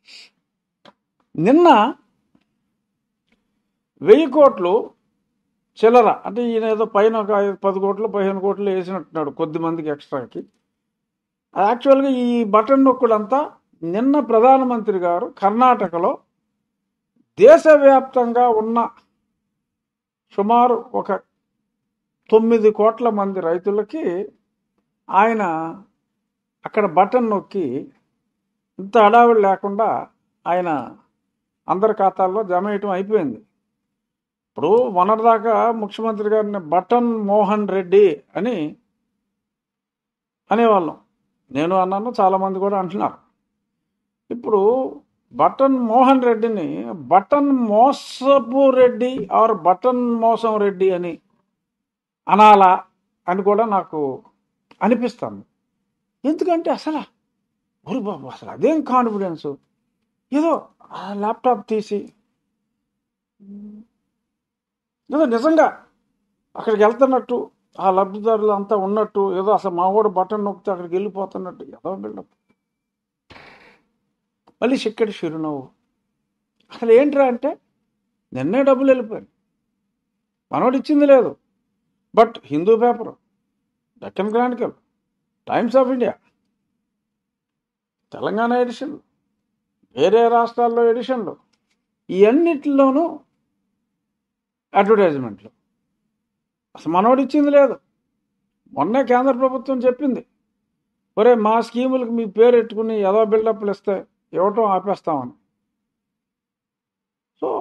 నిన్న వెయ్యి కోట్లు చిల్లర అంటే ఈయన ఏదో పైన ఒక ఐదు పది కోట్లు పదిహేను కోట్లు వేసినట్టున్నాడు కొద్ది మందికి ఎక్స్ట్రాకి యాక్చువల్గా ఈ బటన్ నొక్కుడంతా నిన్న ప్రధానమంత్రి గారు కర్ణాటకలో దేశవ్యాప్తంగా ఉన్న సుమారు ఒక తొమ్మిది కోట్ల మంది రైతులకి ఆయన అక్కడ బటన్ నొక్కి ఇంత హడావిడి లేకుండా ఆయన అందరి ఖాతాల్లో జమ చేయటం అయిపోయింది ఇప్పుడు మొన్నటిదాకా ముఖ్యమంత్రి గారిని బటన్ మోహన్ రెడ్డి అని అనేవాళ్ళం నేను అన్నాను చాలామంది కూడా అంటున్నారు ఇప్పుడు బటన్ మోహన్ రెడ్డిని బటన్ మోసపు రెడ్డి ఆర్ బటన్ మోసం రెడ్డి అని అనాలా అని కూడా నాకు అనిపిస్తుంది ఎందుకంటే అసలు ఒరి బాబు అసలు అదేం కాన్ఫిడెన్స్ ఏదో ఆ ల్యాప్టాప్ తీసి ఏదో నిజంగా అక్కడికి వెళ్తున్నట్టు ఆ లబ్ధిదారులు అంతా ఉన్నట్టు ఏదో అసలు మా వాడు బటన్ నొక్కితే అక్కడికి వెళ్ళిపోతున్నట్టు ఏదో బిల్డప్ మళ్ళీ చిక్కడి చిరునవ్వు అసలు ఏంట్రా అంటే నిన్నే డబ్బులు వెళ్ళిపోయాయి మనోడు ఇచ్చింది లేదు but Hindu paper Deccan Chronicle Times of India Telangana edition వేరే రాష్ట్రాల్లో ఎడిషన్లు ఇవన్నిటిలోనూ అడ్వర్టైజ్మెంట్లు అసలు మనోడు ఇచ్చింది లేదు మొన్నే కేంద్ర ప్రభుత్వం చెప్పింది ఒరే మా స్కీములకు మీ పేరు ఎట్టుకుని ఏదో బిల్డప్లు ఇస్తే ఇవ్వటం ఆపేస్తామని సో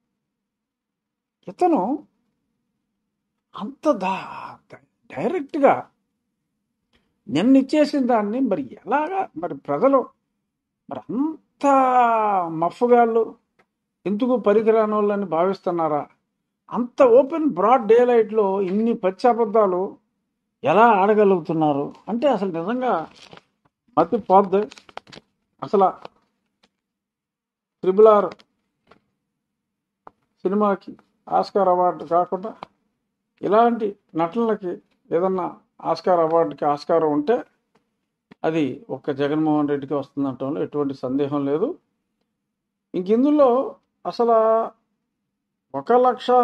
ఇతను అంత దా డైరెక్ట్గా నిన్న ఇచ్చేసిన దాన్ని మరి ఎలాగా మరి ప్రజలు మరి అంత మఫ్గాళ్ళు ఎందుకు పరికరాని వాళ్ళని భావిస్తున్నారా అంత ఓపెన్ బ్రాడ్ డే లైట్లో ఇన్ని పచ్చి అబద్ధాలు ఎలా ఆడగలుగుతున్నారు అంటే అసలు నిజంగా మతి పోద్ది అసలు ట్రిపుల్ ఆర్ సినిమాకి ఆస్కార్ అవార్డు కాకుండా ఇలాంటి నటనలకి ఏదన్నా ఆస్కార్ అవార్డుకి ఆస్కారం ఉంటే అది ఒక్క జగన్మోహన్ రెడ్డికి వస్తుందంటంలో ఎటువంటి సందేహం లేదు ఇంక ఇందులో అసలు ఒక లక్ష